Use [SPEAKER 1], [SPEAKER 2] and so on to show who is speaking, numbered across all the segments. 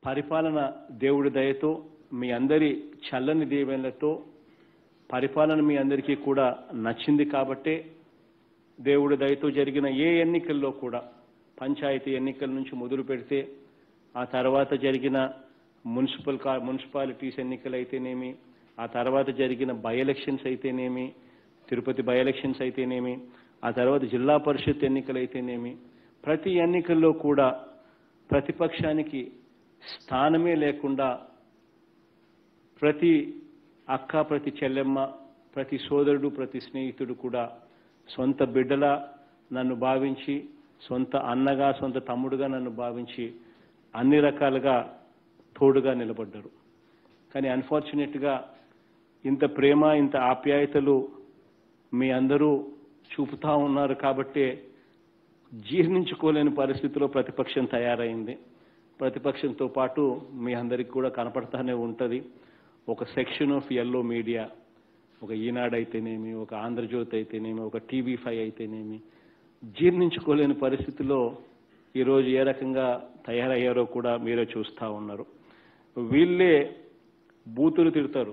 [SPEAKER 1] పరిపాలన దేవుడి దయతో మీ అందరి చల్లని దీవెనలతో పరిపాలన మీ అందరికీ కూడా నచ్చింది కాబట్టే దేవుడి దయతో జరిగిన ఏ ఎన్నికల్లో కూడా పంచాయతీ ఎన్నికల నుంచి మొదలు పెడితే ఆ తర్వాత జరిగిన మున్సిపల్ కా మున్సిపాలిటీస్ ఎన్నికలు అయితేనేమి ఆ తర్వాత జరిగిన బై ఎలక్షన్స్ అయితేనేమి తిరుపతి బై ఎలక్షన్స్ అయితేనేమి ఆ తర్వాత జిల్లా పరిషత్ ఎన్నికలు అయితేనేమి ప్రతి ఎన్నికల్లో కూడా ప్రతిపక్షానికి స్థానమే లేకుండా ప్రతి అక్క ప్రతి చెల్లెమ్మ ప్రతి సోదరుడు ప్రతి స్నేహితుడు కూడా సొంత బిడ్డలా నన్ను భావించి సొంత అన్నగా సొంత తమ్ముడుగా నన్ను భావించి అన్ని రకాలుగా తోడుగా నిలబడ్డారు కానీ అన్ఫార్చునేట్గా ఇంత ప్రేమ ఇంత ఆప్యాయతలు మీ అందరూ చూపుతా ఉన్నారు కాబట్టే జీర్ణించుకోలేని పరిస్థితిలో ప్రతిపక్షం తయారైంది ప్రతిపక్షంతో పాటు మీ అందరికి కూడా కనపడతానే ఉంటుంది ఒక సెక్షన్ ఆఫ్ ఎల్లో మీడియా ఒక ఈనాడు అయితేనేమి ఒక ఆంధ్రజ్యోతి అయితేనేమి ఒక టీవీ ఫైవ్ అయితేనేమి జీర్ణించుకోలేని పరిస్థితిలో ఈరోజు ఏ రకంగా తయారయ్యారో కూడా మీరే చూస్తూ ఉన్నారు వీళ్ళే బూతులు తిడతారు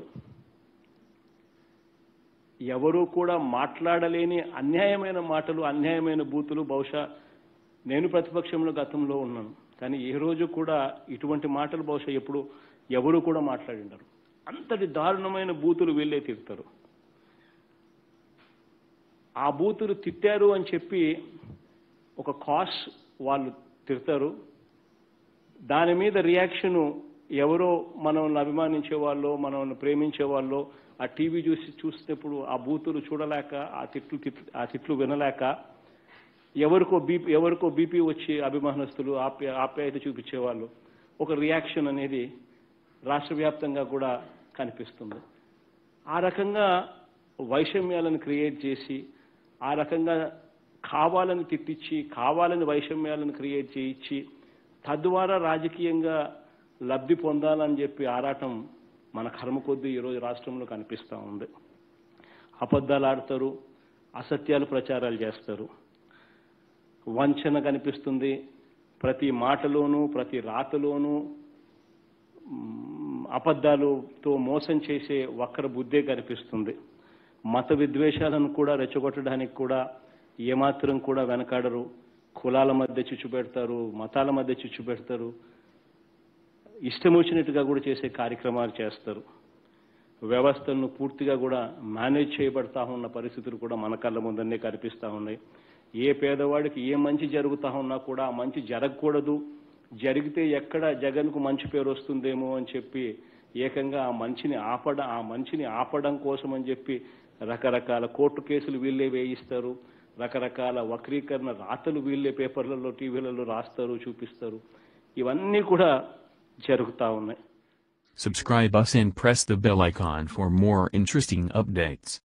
[SPEAKER 1] ఎవరూ కూడా మాట్లాడలేని అన్యాయమైన మాటలు అన్యాయమైన బూతులు బహుశా నేను ప్రతిపక్షంలో గతంలో ఉన్నాను కానీ ఏ రోజు కూడా ఇటువంటి మాటలు బహుశా ఎప్పుడు ఎవరు కూడా మాట్లాడిండరు అంతటి దారుణమైన బూతులు వీళ్ళే తిడతారు ఆ బూతులు తిట్టారు అని చెప్పి ఒక కాస్ వాళ్ళు తిడతారు దాని మీద రియాక్షను ఎవరో మనల్ని అభిమానించే వాళ్ళు మనల్ని ప్రేమించే వాళ్ళు ఆ టీవీ చూసి చూసినప్పుడు ఆ బూతులు చూడలేక ఆ తిట్లు తిట్లు ఆ తిట్లు వినలేక ఎవరికో బీపీ ఎవరికో బీపీ వచ్చి అభిమానస్తులు ఆప్య ఆప్యాయత చూపించేవాళ్ళు ఒక రియాక్షన్ అనేది రాష్ట్ర వ్యాప్తంగా కూడా కనిపిస్తుంది ఆ రకంగా వైషమ్యాలను క్రియేట్ చేసి ఆ రకంగా కావాలని తిట్టించి కావాలని వైషమ్యాలను క్రియేట్ చేయించి తద్వారా రాజకీయంగా లబ్ధి పొందాలని చెప్పి ఆరాటం మన కర్మ కొద్దీ ఈరోజు రాష్ట్రంలో కనిపిస్తూ ఉంది అబద్ధాలు ఆడతారు అసత్యాలు ప్రచారాలు చేస్తారు వంచన కనిపిస్తుంది ప్రతి మాటలోనూ ప్రతి రాతలోనూ మ్, అబద్ధాలతో మోసం చేసే వక్ర బుద్ధే కనిపిస్తుంది మత విద్వేషాలను కూడా రెచ్చగొట్టడానికి కూడా ఏమాత్రం కూడా వెనకాడరు కులాల మధ్య చిచ్చు పెడతారు మతాల మధ్య చిచ్చు పెడతారు ఇష్టం వచ్చినట్టుగా కూడా చేసే కార్యక్రమాలు చేస్తారు వ్యవస్థలను పూర్తిగా కూడా మేనేజ్ చేయబడతా ఉన్న పరిస్థితులు కూడా మన కళ్ళ ముందరనే కనిపిస్తూ ఉన్నాయి ఏ పేదవాడికి ఏ మంచి జరుగుతా ఉన్నా కూడా ఆ మంచి జరగకూడదు జరిగితే ఎక్కడ జగన్కు మంచి పేరు వస్తుందేమో అని చెప్పి ఏకంగా ఆ మంచిని ఆపడ ఆ మంచిని ఆపడం కోసం అని చెప్పి రకరకాల కోర్టు కేసులు వీళ్ళే వేయిస్తారు రకరకాల వక్రీకరణ రాతలు వీళ్ళే పేపర్లలో టీవీలలో రాస్తారు చూపిస్తారు ఇవన్నీ కూడా జరుగుతూ ఉన్నాయి
[SPEAKER 2] Subscribe us and press the bell icon for more interesting updates.